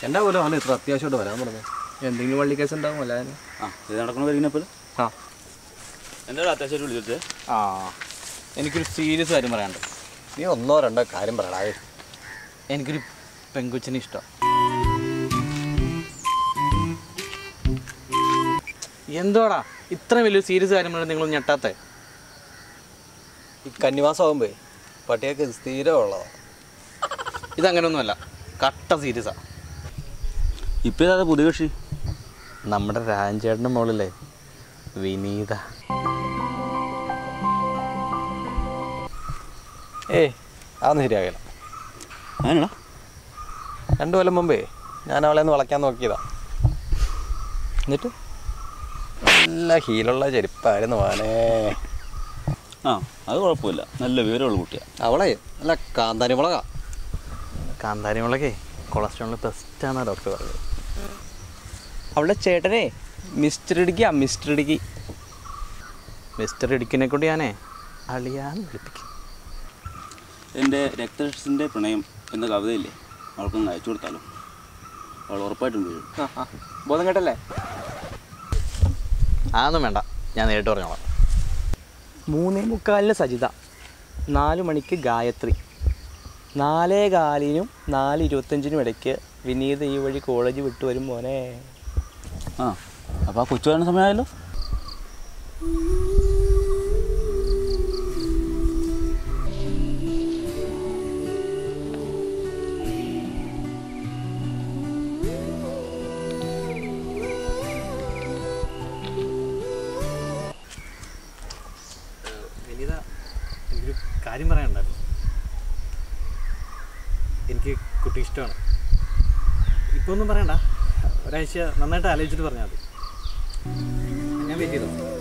എൻ്റെ പോലും അവന് ഇത്ര അത്യാവശ്യമായിട്ട് വരാൻ പറഞ്ഞത് എന്തെങ്കിലും വള്ളി കേസ് ഉണ്ടാവും അല്ല ആ ഇത് നടക്കണ വരുന്നപ്പോൾ ആ എന്താ ഒരു അത്യാവശ്യമായിട്ട് വിളിച്ചത് ആ എനിക്കൊരു സീരിയസ് കാര്യം പറയാനുണ്ട് നീ ഒന്നോ രണ്ടോ കാര്യം പറയടാ എനിക്കൊരു പെങ്കൊച്ചിനെ ഇഷ്ടം എന്തോടാ ഇത്ര വലിയ സീരിയസ് കാര്യം പറഞ്ഞാൽ നിങ്ങൾ ഞെട്ടാത്തേ ഈ കന്നിമാസം ആകുമ്പേ പട്ടിയൊക്കെ സ്ഥിരമുള്ളതാണ് ഇതങ്ങനെയൊന്നുമല്ല കട്ട സീരിയസാ ഇപ്പം ഏതാ പുതിയ കക്ഷി നമ്മുടെ രാജേട്ടൻ്റെ മോളിലെ വിനീത ഏയ് അതൊന്നും ശരിയാകില്ല അങ്ങനെയാണോ രണ്ടു കൊല്ലം മുമ്പേ ഞാൻ അവളെ ഒന്ന് വളയ്ക്കാൻ നോക്കിയതാ എന്നിട്ട് നല്ല ഹീലുള്ള ചെരുപ്പായിരുന്നു മോനെ ആ അത് കുഴപ്പമില്ല നല്ല വിവരമുള്ള കുട്ടിയാണ് അവളെ നല്ല കാന്താരി മുളകാ കാന്താരി മുളകേ കൊളസ്ട്രോളിന് ബെസ്റ്റാണ് ഡോക്ടർ പറഞ്ഞത് അവളുടെ ചേട്ടനെ മിസ്റ്റർ ഇടുക്കിയാ മിസ്റ്റർ ഇടുക്കി മിസ്റ്റർ ഇടുക്കിനെ കൊണ്ട് ഞാനേ അളിയാന്ന് വിളിപ്പിക്കും എൻ്റെ രക്തരക്ഷസിൻ്റെ പ്രണയം എന്ന കവിതയില്ലേ അവൾക്കൊന്ന് അയച്ചു കൊടുത്താലോ അവൾ ഉറപ്പായിട്ടും വീഴും ആ ആ ബോധം കേട്ടല്ലേ അതൊന്നും വേണ്ട ഞാൻ നേരിട്ട് പറഞ്ഞോളാം മൂന്നേ മുക്കാലിന് സജിത നാല് മണിക്ക് ഗായത്രി നാലേ കാലിനും നാല് ഇരുപത്തഞ്ചിനും ഇടയ്ക്ക് വിനീത് ഈ വഴി കോളേജ് വിട്ടു വരും മോനെ ആ അപ്പോൾ ആ കൊച്ചു വരുന്ന സമയമായല്ലോ വിനീത എനിക്കൊരു കാര്യം പറയാനുണ്ടായിരുന്നു എനിക്ക് കുട്ടി ഇഷ്ടമാണ് ഇപ്പോൾ ഒന്നും പറയണ്ട ഒരാഴ്ച നന്നായിട്ട് ആലോചിച്ചിട്ട് പറഞ്ഞാൽ മതി ഞാൻ വെയിറ്റ് ചെയ്തോ